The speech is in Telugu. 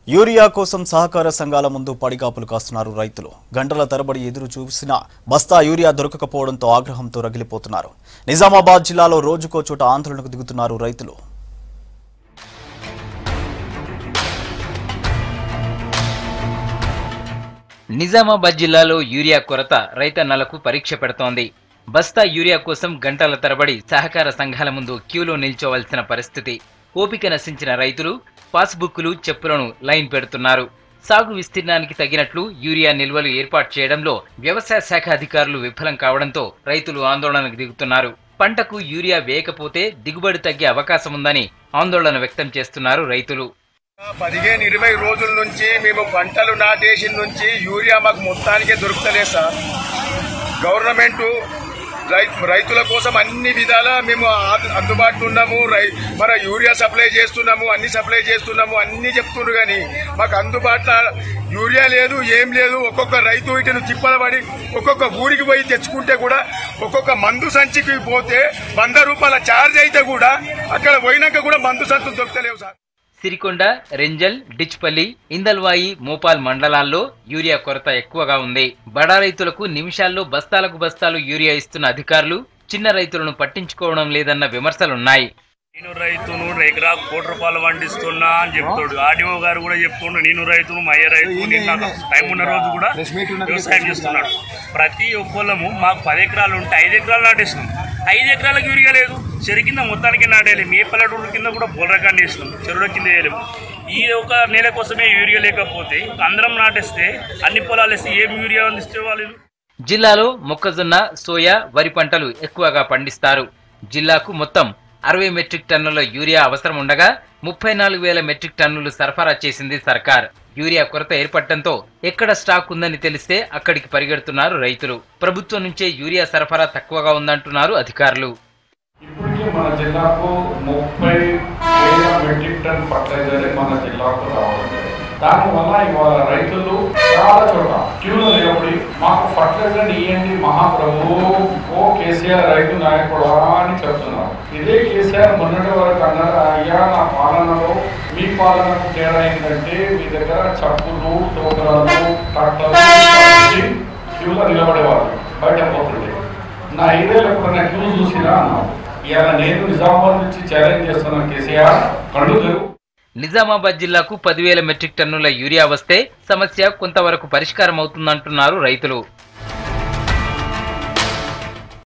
యూరియా కోసం సహకార సంఘాల ముందు పడిగాపులు కాస్తున్నారు రైతులు గంటల తరబడి ఎదురు చూసినా బస్తా యూరియా దొరకకపోవడంతో ఆగ్రహంతో రగిలిపోతున్నారు నిజామాబాద్ జిల్లాలో రోజుకో చోట ఆందోళనకు దిగుతున్నారు రైతులు నిజామాబాద్ జిల్లాలో యూరియా కొరత రైతన్నలకు పరీక్ష పెడుతోంది బస్తా యూరియా కోసం గంటల తరబడి సహకార సంఘాల ముందు క్యూలో నిల్చోవలసిన పరిస్థితి ఓపిక నశించిన రైతులు పాస్బుక్లు చెప్పులను లైన్ పెడుతున్నారు సాగు విస్తీర్ణానికి తగినట్లు యూరియా నిల్వలు ఏర్పాటు చేయడంలో వ్యవసాయ శాఖ అధికారులు విఫలం కావడంతో రైతులు ఆందోళనకు దిగుతున్నారు పంటకు యూరియా వేయకపోతే దిగుబడి తగ్గే అవకాశం ఉందని ఆందోళన వ్యక్తం చేస్తున్నారు రైతులు పదిహేను ఇరవై రోజుల నుంచి మేము పంటలు నాటేసిన నుంచి యూరియా మాకు మొత్తానికే దొరుకుతలేదు సార్ గవర్నమెంట్ రై- రైతుల కోసం అన్ని విధాలా మేము ఆ- అందుబాటులో ఉన్నాము రై మన యూరియా సప్లై చేస్తున్నాము అన్ని సప్లై చేస్తున్నాము అన్ని చెప్తున్నారు కానీ మాకు అందుబాటులో యూరియా లేదు ఏం లేదు ఒక్కొక్క రైతు ఇటు తిప్పలబడి ఒక్కొక్క ఊరికి పోయి తెచ్చుకుంటే కూడా ఒక్కొక్క మందు సంచికి పోతే వంద రూపాయల ఛార్జ్ అయితే కూడా అక్కడ పోయినాక కూడా మందు సంచులు దొరకలేవు సార్ సిరికొండ రెంజల్ డిచ్పల్లి ఇందల్వాయి మోపాల్ మండలాల్లో యూరియా కొరత ఎక్కువగా ఉంది బడా రైతులకు నిమిషాల్లో బస్తాలకు బస్తాలు యూరియా ఇస్తున్న అధికారులు చిన్న రైతులను పట్టించుకోవడం లేదన్న విమర్శలున్నాయి నేను రైతును ఎకరాకు కోటి రూపాయలు పండిస్తున్నా అని చెప్తాడు ఆర్డీఓ గారు కూడా చెప్తుండు నేను రైతును మయ్య రైతు నిన్న టైం ఉన్న రోజు కూడా వ్యవసాయం చేస్తున్నాడు ప్రతి ఒక్కళ్ళము మాకు పది ఎకరాలు ఉంటే ఐదు ఎకరాలు నాటేసినాం ఐదు ఎకరాలకు యూరియా లేదు చెరు కింద మొత్తానికి నాటేయలేము ఏ పల్లెటూరు కింద కూడా బోలరకాన్ని వేసినాం చెరువుల కింద వేయలేము ఈ ఒక నెల కోసమే యూరియా లేకపోతే అందరం నాటేస్తే అన్ని పొలాలు వేస్తే ఏం యూరియా అందిస్తే వాళ్ళు జిల్లాలో మొక్కజొన్న సోయా వరి పంటలు ఎక్కువగా పండిస్తారు జిల్లాకు మొత్తం అరవై మెట్రిక్ టన్నుల యూరియా అవసరం ఉండగా ముప్పై నాలుగు వేల మెట్రిక్ టన్నులు సరఫరా చేసింది సర్కార్ యూరియా కొరత ఏర్పడటంతో ఎక్కడ స్టాక్ ఉందని తెలిస్తే అక్కడికి పరిగెడుతున్నారు రైతులు ప్రభుత్వం నుంచే యూరియా సరఫరా తక్కువగా ఉందంటున్నారు అధికారులు ఇప్పటికే మన జిల్లాకు ముప్పై వేల మెట్రిక్ టన్ ఫర్టిలైజర్ మన జిల్లాకు రావడం జరిగింది. దానివల్ల ఇవాళ రైతులు చాలా చోట క్యూలో నిలబడి మాకు ఫర్టిలైజర్ ఇవ్వండి మహాప్రభు ఓ కేసీఆర్ రైతు నాయకుడా అని చెప్తున్నారు ఇదే కేసీఆర్ మొన్నటి వరకు అన్నారు అయ్యా నా పాలనలో మీ పాలనకు తేడా ఏంటంటే మీ దగ్గర చప్పులు తోకరాలు ట్రాక్టర్లు ఇచ్చి క్యూలో నిలబడేవాళ్ళు బయట పోతుంటే నా ఐదేళ్ళు ఎప్పుడన్నా క్యూ చూసినా అన్నావు ఇవాళ నేను నిజామాబాద్ నుంచి ఛాలెంజ్ చేస్తున్నాను కేసీఆర్ కళ్ళు తెరువు నిజామాబాద్ జిల్లాకు పదివేల మెట్రిక్ టన్నుల యూరియా వస్తే సమస్య కొంతవరకు పరిష్కారం అవుతుందంటున్నారు రైతులు